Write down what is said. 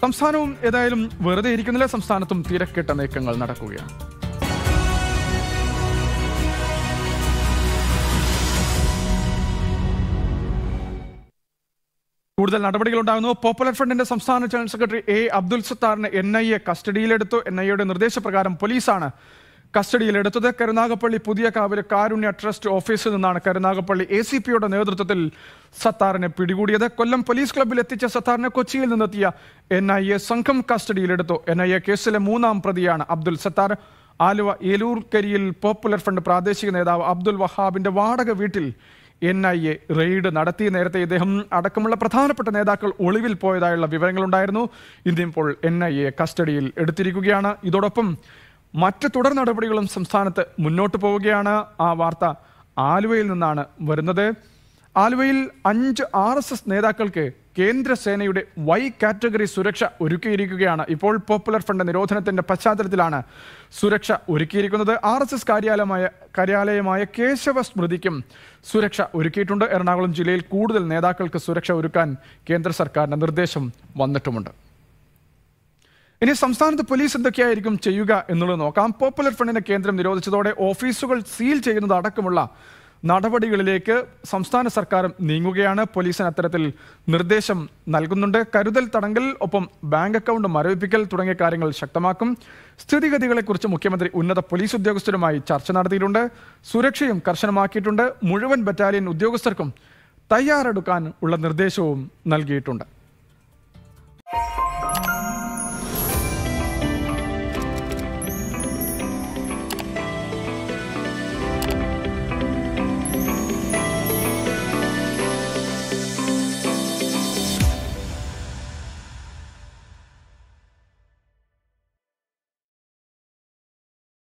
സംസ്ഥാനവും ഏതായാലും വെറുതെ ഇരിക്കുന്നില്ല സംസ്ഥാനത്തും തിരക്കിട്ട നീക്കങ്ങൾ നടക്കുകയാണ് കൂടുതൽ നടപടികൾ ഉണ്ടാകുന്നു പോപ്പുലർ ഫ്രണ്ടിന്റെ സംസ്ഥാന ജനറൽ സെക്രട്ടറി എ അബ്ദുൽ സത്താറിനെ എൻ ഐ എ കസ്റ്റഡിയിലെടുത്തു എൻ ഐ എയുടെ നിർദ്ദേശപ്രകാരം പോലീസാണ് കസ്റ്റഡിയിലെടുത്തത് കരുനാഗപ്പള്ളി പുതിയ കാവിലെ കാരുണ്യ ട്രസ്റ്റ് ഓഫീസിൽ നിന്നാണ് കരുനാഗപ്പള്ളി എ സി പിയുടെ നേതൃത്വത്തിൽ സത്താറിനെ പിടികൂടിയത് കൊല്ലം പോലീസ് ക്ലബ്ബിൽ എത്തിച്ച സത്താറിനെ കൊച്ചിയിൽ നിന്നെത്തിയ എൻ ഐ എ സംഘം കസ്റ്റഡിയിലെടുത്തു എൻ ഐ എ കേസിലെ മൂന്നാം പ്രതിയാണ് അബ്ദുൽ സത്താർ ആലുവ ഏലൂർക്കരിയിൽ പോപ്പുലർ ഫ്രണ്ട് പ്രാദേശിക നേതാവ് അബ്ദുൽ വഹാബിന്റെ വാടക വീട്ടിൽ എൻ ഐ എ റെയ്ഡ് നടത്തി നേരത്തെ ഇദ്ദേഹം അടക്കമുള്ള പ്രധാനപ്പെട്ട നേതാക്കൾ ഒളിവിൽ പോയതായുള്ള വിവരങ്ങളുണ്ടായിരുന്നു ഇന്നിപ്പോൾ എൻ ഐ എ കസ്റ്റഡിയിൽ എടുത്തിരിക്കുകയാണ് ഇതോടൊപ്പം മറ്റ് തുടർ നടപടികളും സംസ്ഥാനത്ത് മുന്നോട്ട് പോവുകയാണ് ആ വാർത്ത ആലുവയിൽ നിന്നാണ് വരുന്നത് ആലുവയിൽ അഞ്ച് ആർ എസ് എസ് നേതാക്കൾക്ക് കേന്ദ്രസേനയുടെ വൈ കാറ്റഗറി സുരക്ഷ ഒരുക്കിയിരിക്കുകയാണ് ഇപ്പോൾ പോപ്പുലർ ഫ്രണ്ട് നിരോധനത്തിന്റെ പശ്ചാത്തലത്തിലാണ് സുരക്ഷ ഒരുക്കിയിരിക്കുന്നത് ആർ എസ് എസ് കാര്യാലയമായ കാര്യാലയമായ കേശവ സ്മൃതിക്കും സുരക്ഷ ഒരുക്കിയിട്ടുണ്ട് എറണാകുളം ജില്ലയിൽ കൂടുതൽ നേതാക്കൾക്ക് സുരക്ഷ ഒരുക്കാൻ കേന്ദ്ര സർക്കാരിന്റെ നിർദ്ദേശം വന്നിട്ടുമുണ്ട് ഇനി സംസ്ഥാനത്ത് പോലീസ് എന്തൊക്കെയായിരിക്കും ചെയ്യുക എന്നുള്ളത് നോക്കാം പോപ്പുലർ ഫ്രണ്ടിനെ കേന്ദ്രം നിരോധിച്ചതോടെ ഓഫീസുകൾ സീൽ ചെയ്യുന്നത് അടക്കമുള്ള നടപടികളിലേക്ക് സംസ്ഥാന സർക്കാർ നീങ്ങുകയാണ് പോലീസിന് അത്തരത്തിൽ നിർദ്ദേശം നൽകുന്നുണ്ട് കരുതൽ തടങ്കൽ ഒപ്പം ബാങ്ക് അക്കൗണ്ട് മരവിപ്പിക്കൽ തുടങ്ങിയ കാര്യങ്ങൾ ശക്തമാക്കും സ്ഥിതിഗതികളെക്കുറിച്ച് മുഖ്യമന്ത്രി ഉന്നത പോലീസ് ഉദ്യോഗസ്ഥരുമായി ചർച്ച നടത്തിയിട്ടുണ്ട് സുരക്ഷയും കർശനമാക്കിയിട്ടുണ്ട് മുഴുവൻ ബറ്റാലിയൻ ഉദ്യോഗസ്ഥർക്കും തയ്യാറെടുക്കാൻ ഉള്ള നിർദ്ദേശവും നൽകിയിട്ടുണ്ട്